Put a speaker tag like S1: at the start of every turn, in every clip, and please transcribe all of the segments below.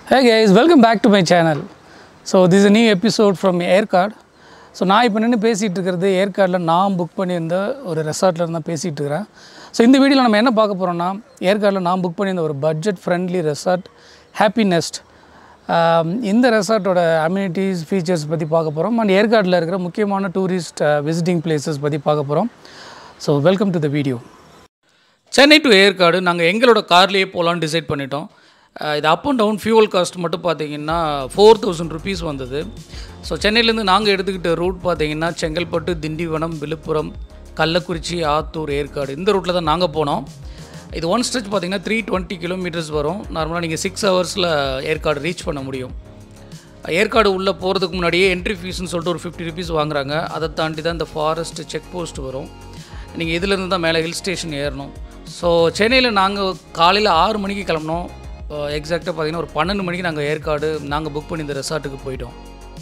S1: Hey guys, welcome back to my channel. So this is a new episode from Yercaud so நான் இப்போ நின்று பேசிகிட்டு இருக்கிறது ஏற்காடில் நான் புக் பண்ணியிருந்த ஒரு ரெசார்ட்டில் இருந்து தான் பேசிகிட்டு இருக்கிறேன் ஸோ இந்த வீடியோவில் நம்ம என்ன பார்க்க போகிறோம்னா ஏற்காடில் நான் புக் பண்ணியிருந்த ஒரு budget friendly resort Happy Nest இந்த ரெசார்ட்டோட அம்யூனிட்டிஸ் ஃபீச்சர்ஸ் பற்றி பார்க்க போகிறோம் அண்ட் ஏற்காடில் இருக்கிற முக்கியமான டூரிஸ்ட் விசிட்டிங் பிளேசஸ் பற்றி பார்க்க போகிறோம் so welcome to the video Chennai to Yercaud நாங்கள் எங்களோட கார்லேயே போகலான்னு டிசைட் பண்ணிட்டோம் அஹ் இது up and down fuel cost மட்டும் பார்த்தீங்கன்னா ஃபோர் தௌசண்ட் ருபீஸ் வந்தது ஸோ சென்னையிலேருந்து நாங்கள் எடுத்துக்கிட்ட ரூட் பார்த்தீங்கன்னா செங்கல்பட்டு திண்டிவனம் விழுப்புரம் கள்ளக்குறிச்சி ஆத்தூர் ஏற்காடு இந்த ரூட்டில் தான் நாங்கள் போனோம் இது ஒன் ஸ்ட்ரெச் பார்த்தீங்கன்னா த்ரீ டுவெண்ட்டி கிலோமீட்டர்ஸ் வரும் நார்மலாக நீங்கள் சிக்ஸ் ஹவர்ஸில் ஏற்காடு ரீச் பண்ண முடியும் ஏற்காடு உள்ளே போகிறதுக்கு முன்னாடியே என்ட்ரி ஃபீஸ்னு சொல்லிட்டு ஒரு ஃபிஃப்டி ருபீஸ் வாங்குறாங்க அதை தாண்டி தான் இந்த ஃபாரஸ்ட் செக் போஸ்ட் வரும் நீங்கள் இதிலேருந்து தான் மேலே ஹில் ஸ்டேஷன் ஏறணும் ஸோ சென்னையில் நாங்கள் காலையில் ஆறு மணிக்கு கிளம்பினோம் எக்ஸாக்டாக பார்த்தீங்கன்னா ஒரு பன்னெண்டு மணிக்கு நாங்கள் ஏற்காடு நாங்கள் புக் பண்ணி இந்த ரெசார்ட்டுக்கு போயிட்டோம்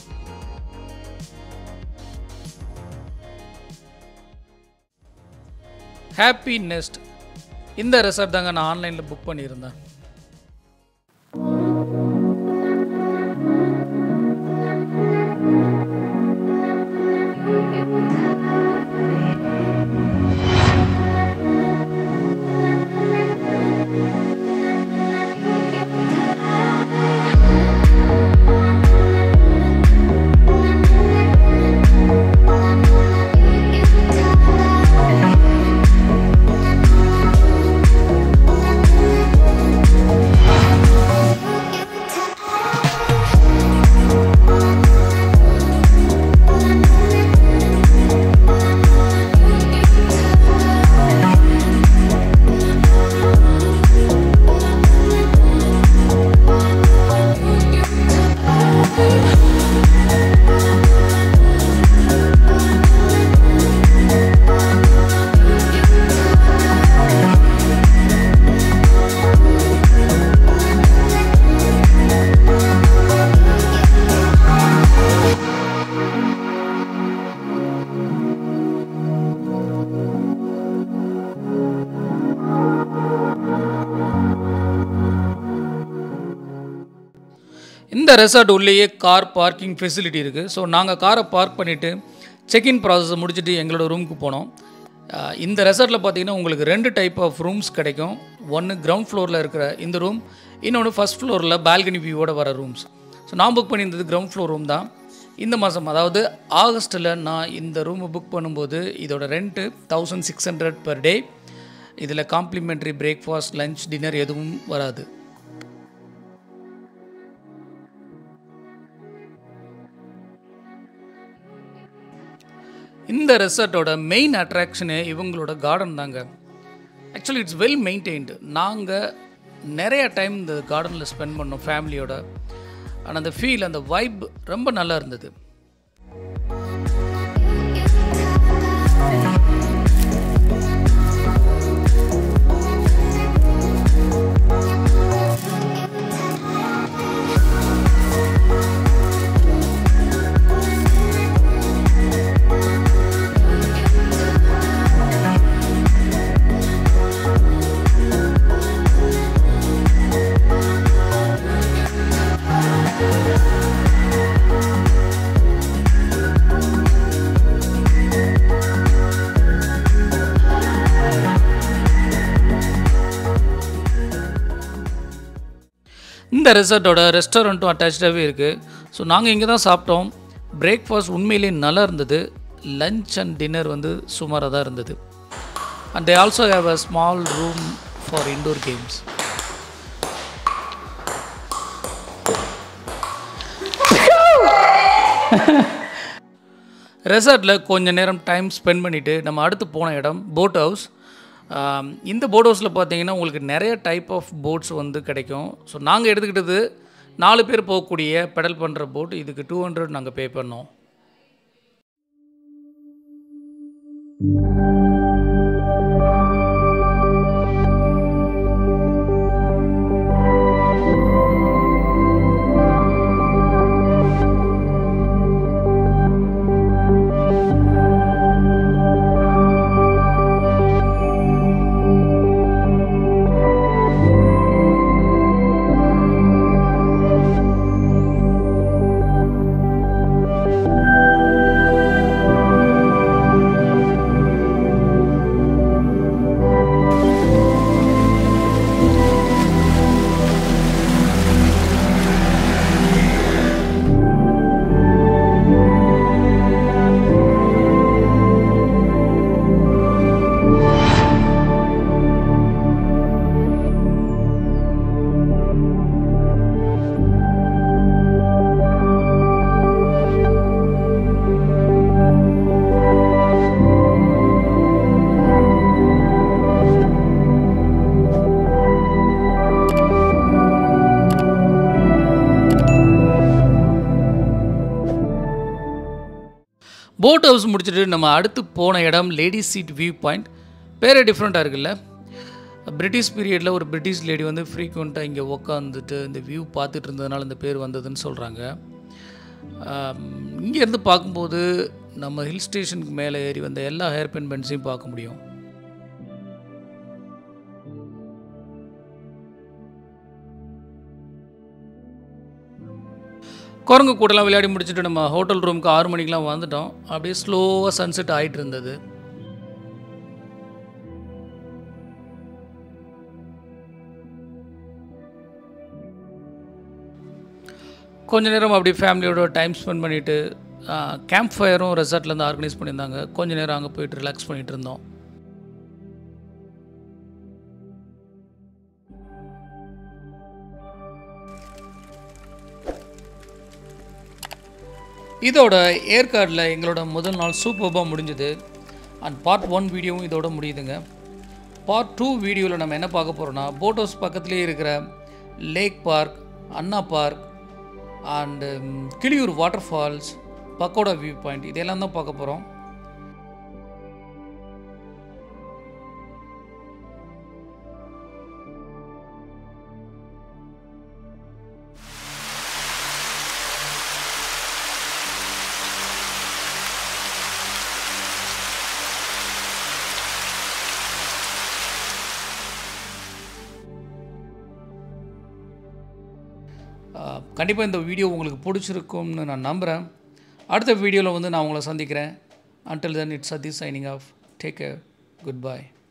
S1: ஹாப்பி நெஸ்ட் இந்த ரெசார்ட் தாங்க நான் ஆன்லைனில் புக் பண்ணியிருந்தேன் இந்த ரெசார்ட் உள்ளேயே கார் பார்க்கிங் ஃபெசிலிட்டி இருக்குது ஸோ நாங்கள் காரை பார்க் பண்ணிவிட்டு செக்இன் ப்ராசஸை முடிச்சுட்டு எங்களோட ரூமுக்கு போனோம் அஹ் இந்த ரெசார்ட்டில் பார்த்தீங்கன்னா உங்களுக்கு ரெண்டு டைப் ஆஃப் ரூம்ஸ் கிடைக்கும் ஒன்று கிரவுண்ட் ஃப்ளோரில் இருக்கிற இந்த ரூம் இன்னொன்று ஃபஸ்ட் ஃப்ளோரில் பால்கனி வியூவோட வர ரூம்ஸ் ஸோ நான் புக் பண்ணியிருந்தது கிரவுண்ட் ஃப்ளோர் ரூம் தான் இந்த மாதம் அதாவது ஆகஸ்ட்டில் நான் இந்த ரூமை புக் பண்ணும்போது இதோட ரெண்ட்டு thousand six hundred per day இதில் காம்ப்ளிமெண்ட்ரி பிரேக்ஃபாஸ்ட் லஞ்ச் டின்னர் எதுவும் வராது இந்த ரெசார்ட்டோட மெயின் அட்ராக்ஷனு இவங்களோட கார்டன் தாங்க ஆக்சுவலி இட்ஸ் வெல் மெயின்டைன்டு நாங்கள் நிறைய டைம் இந்த கார்டனில் ஸ்பெண்ட் பண்ணோம் ஃபேமிலியோட ஆனால் அந்த ஃபீல் அந்த வைப் ரொம்ப நல்லா இருந்தது இந்த ரெசார்ட்டோட ரெஸ்டாரண்ட்டும் அட்டாச்சாகவே இருக்குது ஸோ நாங்கள் இங்கே தான் சாப்பிட்டோம் பிரேக்ஃபாஸ்ட் உண்மையிலேயே நல்லா இருந்தது லஞ்ச் அண்ட் டின்னர் வந்து சுமாராக தான் இருந்தது and they also have a small room for indoor games ரெசார்ட்டில் கொஞ்ச நேரம் டைம் ஸ்பெண்ட் பண்ணிவிட்டு நம்ம அடுத்து போன இடம் போட் ஹவுஸ் இந்த போட் ஹவுஸில் பார்த்தீங்கன்னா உங்களுக்கு நிறைய டைப் ஆஃப் போட்ஸ் வந்து கிடைக்கும் ஸோ நாங்கள் எடுத்துக்கிட்டது நாலு பேர் போகக்கூடிய பெடல் பண்ணுற போட் இதுக்கு டூ ஹண்ட்ரட் நாங்கள் பே பண்ணோம் போட் ஹவுஸ் முடிச்சுட்டு நம்ம அடுத்து போன இடம் லேடிஸ் சீட் வியூ பாயிண்ட் பேரே டிஃப்ரெண்ட்டாக இருக்குல்ல பிரிட்டிஷ் பீரியடில் ஒரு பிரிட்டிஷ் லேடி வந்து ஃப்ரீக்வெண்ட்டாக இங்கே உக்காந்துட்டு இந்த வியூ பார்த்துட்டு இருந்ததுனால இந்த பேர் வந்ததுன்னு சொல்கிறாங்க இங்கேருந்து பார்க்கும்போது நம்ம ஹில் ஸ்டேஷனுக்கு மேலே ஏறி வந்த எல்லா ஹேர் பின் பென்ஸையும் பார்க்க முடியும் குரங்கு கூடலாம் விளையாடி முடிச்சுட்டு நம்ம ஹோட்டல் ரூமுக்கு ஆறு மணிக்கெலாம் வந்துட்டோம் அப்படியே ஸ்லோவாக சன்செட் ஆகிட்டு இருந்தது கொஞ்ச நேரம் அப்படி ஃபேமிலியோட டைம் ஸ்பெண்ட் பண்ணிவிட்டு கேம்ப் ஃபயரும் ரெசார்ட்லேருந்து ஆர்கனைஸ் பண்ணியிருந்தாங்க கொஞ்ச நேரம் அங்கே போயிட்டு ரிலாக்ஸ் பண்ணிகிட்டு இருந்தோம் இதோட ஏற்காடில் எங்களோட முதல் நாள் சூப்பர்பாக முடிஞ்சது அண்ட் பார்ட் ஒன் வீடியோவும் இதோட முடியுதுங்க பார்ட் டூ வீடியோவில் நம்ம என்ன பார்க்க போகிறோன்னா போட் ஹவுஸ் பக்கத்துலேயே இருக்கிற lake park Anna park and Kiliyur water falls pagoda view point இதெல்லாம் தான் பார்க்க போகிறோம் கண்டிப்பாக இந்த வீடியோ உங்களுக்கு பிடிச்சிருக்கும்னு நான் நம்புகிறேன் அடுத்த வீடியோவில் வந்து நான் உங்களை சந்திக்கிறேன் until then it's Satish signing off take care good by